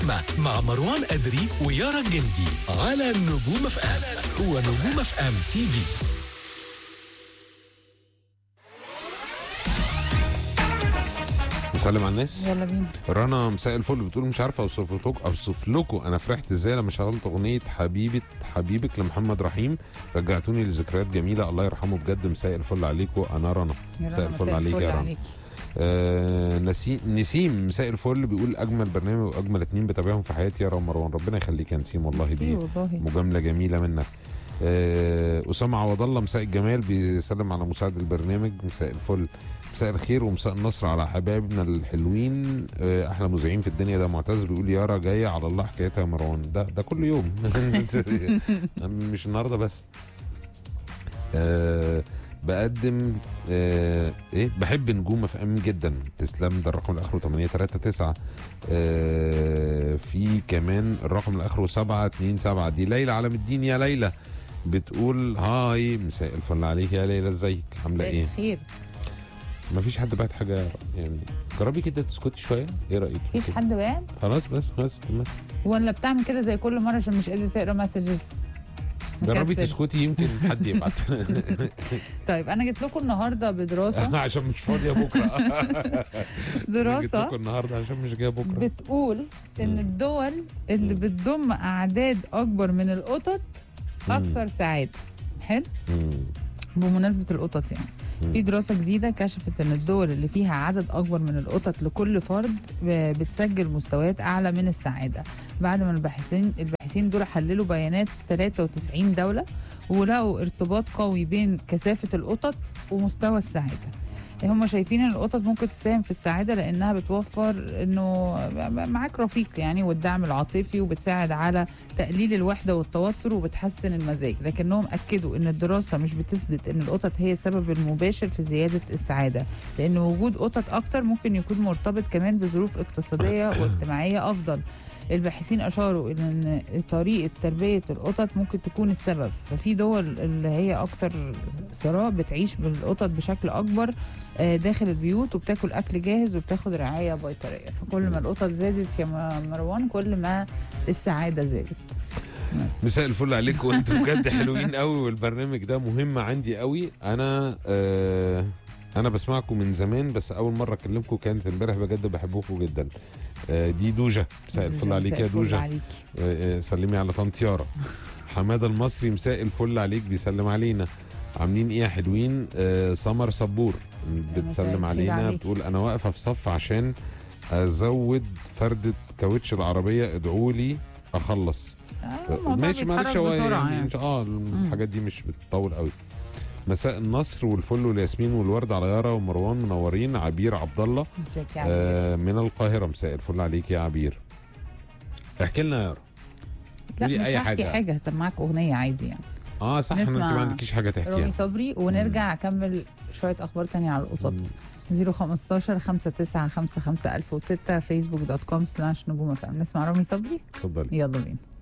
مع مروان أدري ويارا الجندي على نجوم اف ام هو نجوم اف ام تي في نسلم على الناس يلا بينا رنا مساء الفل بتقول مش عارفه اوصف لكم اوصف لكم انا فرحت ازاي لما شغلت اغنيه حبيبه حبيبك لمحمد رحيم رجعتوني لذكريات جميله الله يرحمه بجد مساء الفل عليكم انا رنا يا مساء رنا، الفل عليك يا رنا. عليك. آه نسيم نسيم مساء الفل بيقول اجمل برنامج واجمل اتنين بتابعهم في حياتي يا رنا مروان ربنا يخليك يا نسيم والله ميرسي دي والله مجامله جميله منك آه، اسامه عوض الله مساء الجمال بيسلم على مساعد البرنامج مساء الفل مساء الخير ومساء النصر على حبايبنا الحلوين آه، احلى مذيعين في الدنيا ده معتز بيقول يارا جايه على الله حكايتها يا مروان ده ده كل يوم مش النهارده بس أه بقدم أه ايه بحب نجوم اف ام جدا تسلم ده الرقم اللي اخره 839 أه في كمان الرقم اللي اخره 727 دي ليلى علم الدين يا ليلى بتقول هاي مساء الفل عليك يا ليلى ازيك عامله ايه خير مفيش حد بعت حاجه يعني جربي كده تسكتي شويه ايه رايك مفيش حد بعد خلاص بس خلاص تمام. ولا بتعمل كده زي كل مره عشان مش قادر تقرا مسجز جربي تسكتي يمكن حد يبعت طيب انا جيت لكم النهارده بدراسه عشان مش فاضيه بكره جيت دراسه لكم النهارده عشان مش جايه بكره بتقول ان مم. الدول اللي بتضم اعداد اكبر من القطط مم. اكثر سعاده حلو مم. بمناسبه القطط يعني مم. في دراسة جديدة كشفت أن الدول اللي فيها عدد أكبر من القطط لكل فرد ب- بتسجل مستويات أعلى من السعادة بعد ما الباحثين الباحثين دول حللوا بيانات 93 دولة ولقوا ارتباط قوي بين كثافة القطط ومستوى السعادة هم شايفين ان القطط ممكن تساهم في السعاده لانها بتوفر انه معاك رفيق يعني والدعم العاطفي وبتساعد على تقليل الوحده والتوتر وبتحسن المزاج لكنهم اكدوا ان الدراسه مش بتثبت ان القطط هي السبب المباشر في زياده السعاده لان وجود قطط اكتر ممكن يكون مرتبط كمان بظروف اقتصاديه واجتماعيه افضل الباحثين اشاروا الى ان طريقه تربيه القطط ممكن تكون السبب ففي دول اللي هي اكثر ثراء بتعيش بالقطط بشكل اكبر آه، داخل البيوت وبتاكل اكل جاهز وبتاخد رعايه بيطريه فكل ما القطط زادت يا م- مروان كل ما السعاده زادت بس. مساء الفل عليكم وانتم بجد حلوين قوي والبرنامج ده مهم عندي قوي انا آه انا بسمعكم من زمان بس اول مره اكلمكم كانت امبارح بجد بحبكم جدا آه دي دوجه مساء الفل عليك مساء يا الفل دوجه عليك. آه، آه، سلمي على طنط يارا حماده المصري مساء الفل عليك بيسلم علينا عاملين ايه يا حلوين آه سمر صبور مساء بتسلم الخير علينا عليك. بتقول انا واقفه في صف عشان ازود فردة كاوتش العربيه ادعوا لي اخلص آه، الموضوع ماشي معلش بيتحرك هو بسرعه يعني يعني. إن شاء- اه الحاجات دي مش بتطول قوي مساء النصر والفل والياسمين والورد على يارا ومروان منورين عبير عبد الله ازيك يا عبير؟ آه من القاهره مساء الفل عليك يا عبير احكي لنا يا يارا لا قولي مش أي هحكي حاجة. حاجه هسمعك اغنيه عادي يعني اه صح ما انت نسمع ما عندكيش حاجه تحكيها رامي صبري ونرجع اكمل شويه اخبار تانية على القطط 015 59 55 1006 فيسبوك دوت كوم سلاش نجوم اف ام نسمع رامي صبري اتفضلي يلا بينا